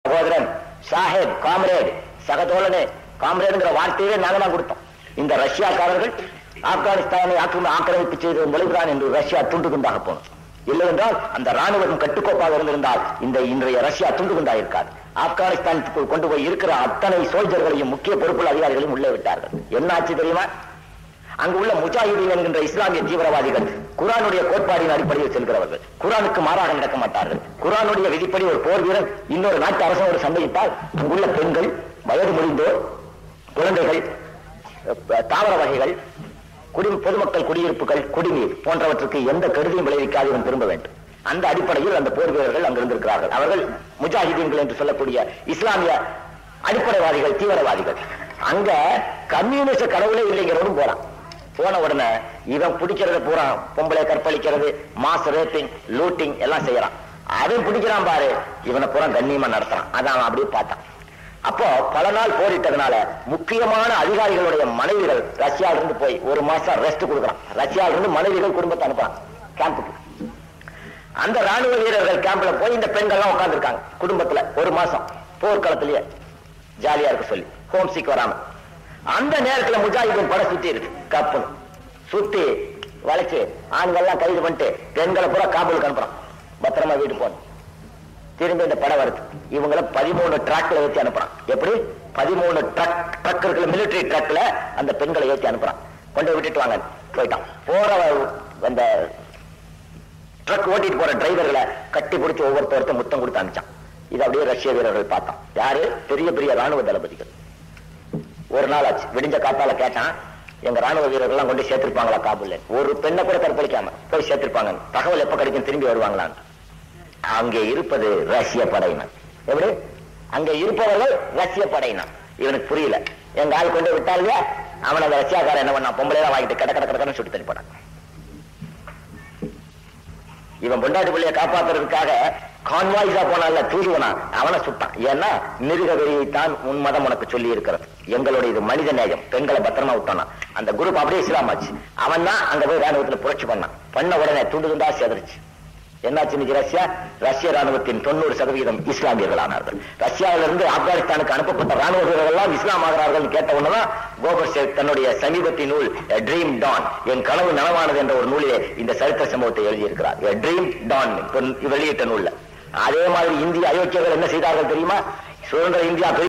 சகோதரன் சாஹேப் காம்ரேட் சகதோழனே காம்ரேடுங்கிற வார்த்தையே நாங்க தான் கொடுத்தோம் இந்த ரஷ்யாக்காரர்கள் ஆப்கானிஸ்தானை ஆக்கிரமி ஆக்கிரமிப்பு செய்ததன் விளைவுதான் என்று ரஷ்யா துண்டு துண்டாக போனது இல்லை என்றால் அந்த ராணுவம் கட்டுக்கோப்பாக இருந்திருந்தால் இந்த இன்றைய ரஷ்யா துண்டு துண்டாக இருக்காது ஆப்கானிஸ்தானுக்குள் கொண்டு போய் இருக்கிற அத்தனை சோல்ஜர்களையும் முக்கிய பொறுப்புள்ள அதிகாரிகளையும் உள்ளே விட்டார்கள் என்ன ஆச்சு தெரியுமா அங்கு உள்ள முஜாஹிதீன் என்கின்ற இஸ்லாமிய தீவிரவாதிகள் குரானுடைய கோட்பாடின் அடிப்படையில் செல்கிறவர்கள் குரானுக்கு மாறாக நடக்க மாட்டார்கள் குரானுடைய விதிப்படி ஒரு போர் வீரன் இன்னொரு நாட்டு அரசோடு சண்டையிட்டால் அங்குள்ள பெண்கள் வயது முறிந்தோர் குழந்தைகள் அஹ், தாவர வகைகள் குடி பொதுமக்கள் குடியிருப்புகள் குடிநீர் போன்றவற்றுக்கு எந்த கெடுதியும் விளைவிக்காது இவன் திரும்ப வேண்டும் அந்த அடிப்படையில் அந்த போர் வீரர்கள் அங்கு இருந்திருக்கிறார்கள் அவர்கள் முஜாஹிதீன்கள் என்று சொல்லக்கூடிய இஸ்லாமிய அடிப்படைவாதிகள் தீவிரவாதிகள் அங்க கம்யூனிஸ்ட் கடவுளே இல்லைங்கிறவனும் போறான் போன உடனே இவன் பிடிக்கிறத பூரா பொம்பளை கற்பழிக்கிறது மாஸ் ரேப்பிங் லூட்டிங் எல்லாம் செய்யறான் அவன் பிடிக்கிறான் பாரு இவனை பூரா கண்ணியமா நடத்துறான் அதான் அவன் அப்படியே பார்த்தான் அப்போ பல நாள் போரிட்டதுனால முக்கியமான அதிகாரிகளுடைய மனைவிகள் ரஷ்யால இருந்து போய் ஒரு மாசம் ரெஸ்ட் கொடுக்குறான் ரஷ்யால இருந்து மனைவிகள் குடும்பத்தை அனுப்புறான் கேம்புக்கு அந்த ராணுவ வீரர்கள் கேம்ப்ல போய் இந்த பெண்கள்லாம் உட்கார்ந்துருக்காங்க குடும்பத்துல ஒரு மாசம் போர்க்களத்திலேயே ஜாலியா இருக்க சொல்லி ஹோம் சிக் வராம அந்த நேரத்துல முஜாஹிதீன் படம் சுத்தி இருக்கு கப்புன்னு சுத்தி வளைச்சு ஆண்கள்லாம் கைது பண்ணிட்டு பெண்களை பூரா காபூலுக்கு அனுப்புறான் பத்திரமா வீட்டு போகணும் திரும்பி இந்த படம் வருது இவங்கள பதிமூணு ட்ராக்ல ஏத்தி அனுப்புறான் எப்படி பதிமூணு ட்ரக் ட்ரக் இருக்கிற மிலிட்டரி ட்ரக்ல அந்த பெண்களை ஏத்தி அனுப்புறான் கொண்டு போய் விட்டுட்டு வாங்க போயிட்டான் போற அந்த ட்ரக் ஓட்டிட்டு போற டிரைவர்களை கட்டி பிடிச்சி ஒவ்வொருத்தருக்கும் முத்தம் கொடுத்து அனுப்பிச்சான் இது அப்படியே ரஷ்ய வீரர்கள் பார்த்தான் யாரு பெரிய பெரிய ராணுவ தளபதிகள் ஒரு நாள் ஆச்சு விடிஞ்ச காத்தால கேட்டான் எங்க ராணுவ வீரர்கள்லாம் கொண்டு சேர்த்திருப்பாங்களா காபூல்ல ஒரு பெண்ணை கூட கற்பழிக்காம போய் சேர்த்திருப்பாங்க தகவல் எப்ப கிடைக்கும் திரும்பி வருவாங்களான்னு அங்கே இருப்பது ரஷ்ய படையினர் எப்படி அங்க இருப்பவர்கள் ரஷ்ய படையினர் இவனுக்கு புரியல எங்க ஆள் கொண்டு விட்டாங்க அவன் அந்த ரஷ்யாக்காரன் என்ன பண்ணான் பொம்பளை தான் வாங்கிட்டு கட கட கடன்னு சுட்டு தள்ளி போட்டான் இவன் பொண்டாட்டி பிள்ளைய காப்பாத்துறதுக்காக கான்வாய்ஸா போனால தூதுவனா அவனை சுட்டான் ஏன்னா மிருக வெறியைத்தான் உன் மதம் உனக்கு சொல்லி இருக்கிறது எங்களுடைய இது மனித நேயம் பெண்களை பத்திரமா விட்டானா அந்த குரூப் அப்படியே இஸ்லாம் ஆச்சு அவன் தான் அங்க போய் ராணுவத்துல புரட்சி பண்ணான் பண்ண உடனே துண்டு துண்டா சேதரிச்சு என்னாச்சு இன்னைக்கு ரஷ்யா ரஷ்ய ராணுவத்தின் தொண்ணூறு சதவீதம் இஸ்லாமியர்கள் ஆனார்கள் ரஷ்யாவிலிருந்து ஆப்கானிஸ்தானுக்கு அனுப்பப்பட்ட ராணுவ வீரர்கள் எல்லாம் இஸ்லாம் ஆகிறார்கள் கேட்ட உடனேதான் கோபர் சேக் தன்னுடைய சமீபத்திய நூல் ட்ரீம் டான் என் கனவு நனவானது என்ற ஒரு நூலிலே இந்த சரித்திர சம்பவத்தை எழுதியிருக்கிறார் ட்ரீம் டான் வெளியிட்ட நூல்ல அதே மாதிரி இந்திய அயோக்கியர்கள் என்ன செய்தார்கள் தெரியுமா சுதந்திர இந்தியா பிரிக்க